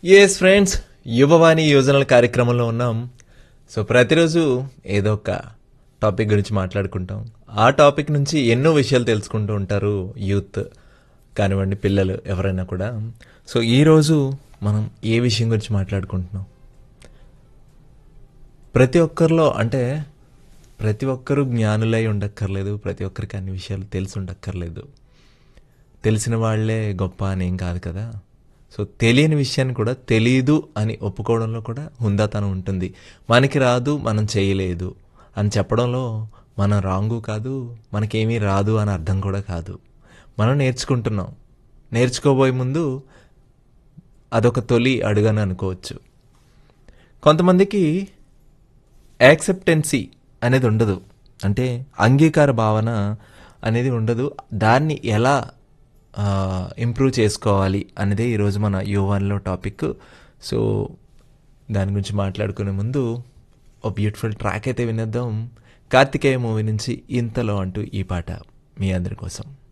yes friends Yuvavani యోజనల కార్యక్రమంలో ఉన్నాం so ప్రతిరోజు ఏదో ఒక టాపిక్ గురించి మాట్లాడుకుంటాం ఆ టాపిక్ నుంచి ఎన్నో విషయాలు తెలుసుకుంటూ ఉంటారు యూత్ కానివ్వండి పిల్లలు ఎవరైనా కూడా సో ఈరోజు మనం ఏ విషయం గురించి మాట్లాడుకుంటున్నాం ప్రతి ఒక్కరిలో అంటే ప్రతి ఒక్కరూ జ్ఞానులై ఉండక్కర్లేదు ప్రతి ఒక్కరికి అన్ని విషయాలు తెలిసి ఉండక్కర్లేదు తెలిసిన వాళ్ళే గొప్ప అని ఏం కాదు కదా సో తెలియని విషయాన్ని కూడా తెలీదు అని ఒప్పుకోవడంలో కూడా హుందాతనం ఉంటుంది మనకి రాదు మనం చేయలేదు అని చెప్పడంలో మనం రాంగు కాదు మనకేమీ రాదు అని అర్థం కూడా కాదు మనం నేర్చుకుంటున్నాం నేర్చుకోబోయే ముందు అదొక తొలి అడుగని అనుకోవచ్చు కొంతమందికి యాక్సెప్టెన్సీ అనేది ఉండదు అంటే అంగీకార భావన అనేది ఉండదు దాన్ని ఎలా ఇంప్రూవ్ చేసుకోవాలి అనేది ఈరోజు మన యువన్లో టాపిక్ సో దాని గురించి మాట్లాడుకునే ముందు ఓ బ్యూటిఫుల్ ట్రాక్ అయితే వినేద్దాం కార్తికేయ మూవీ నుంచి ఇంతలో అంటూ ఈ పాట మీ అందరి కోసం